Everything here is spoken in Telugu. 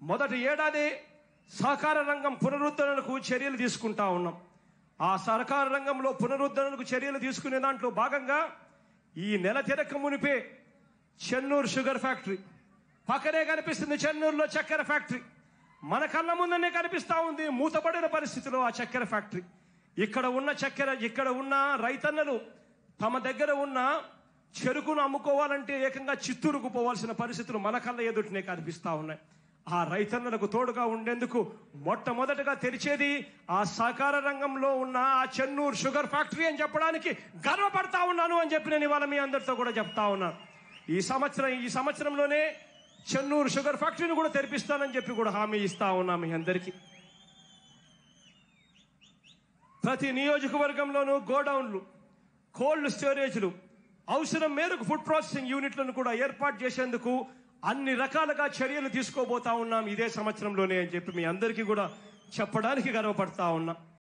మొదటి ఏడాది సహకార రంగం పునరుద్ధరణకు చర్యలు తీసుకుంటా ఉన్నాం ఆ సహకార రంగంలో పునరుద్ధరణకు చర్యలు తీసుకునే దాంట్లో భాగంగా ఈ నెల తిరక మునిపే చెన్నూరు షుగర్ ఫ్యాక్టరీ పక్కనే కనిపిస్తుంది చెన్నూరులో చక్కెర ఫ్యాక్టరీ మన కళ్ళ ముందనే కనిపిస్తా ఉంది మూతపడిన పరిస్థితిలో ఆ చక్కెర ఫ్యాక్టరీ ఇక్కడ ఉన్న చక్కెర ఇక్కడ ఉన్న రైతన్నలు తమ దగ్గర ఉన్న చెరుకును అమ్ముకోవాలంటే ఏకంగా చిత్తూరుకు పోవాల్సిన పరిస్థితులు మన కళ్ళ ఎదుటినే కనిపిస్తా ఉన్నాయి ఆ రైతన్నలకు తోడుగా ఉండేందుకు మొట్టమొదటగా తెరిచేది ఆ సహకార రంగంలో ఉన్న ఆ చెన్నూరు షుగర్ ఫ్యాక్టరీ అని చెప్పడానికి గర్వపడతా ఉన్నాను అని చెప్పి నేను ఇవాళ మీ అందరితో కూడా చెప్తా ఉన్నాను ఈ సంవత్సరం ఈ సంవత్సరంలోనే చెన్నూరు షుగర్ ఫ్యాక్టరీని కూడా తెరిపిస్తానని చెప్పి కూడా హామీ ఇస్తా ఉన్నా మీ అందరికీ ప్రతి నియోజకవర్గంలోనూ గోడౌన్లు కోల్డ్ స్టోరేజ్లు అవసరం మేరకు ఫుడ్ ప్రాసెసింగ్ యూనిట్లను కూడా ఏర్పాటు చేసేందుకు అన్ని రకాలుగా చర్యలు తీసుకోబోతా ఉన్నాం ఇదే సంవత్సరంలోనే అని చెప్పి మీ అందరికీ కూడా చెప్పడానికి గర్వపడతా ఉన్నా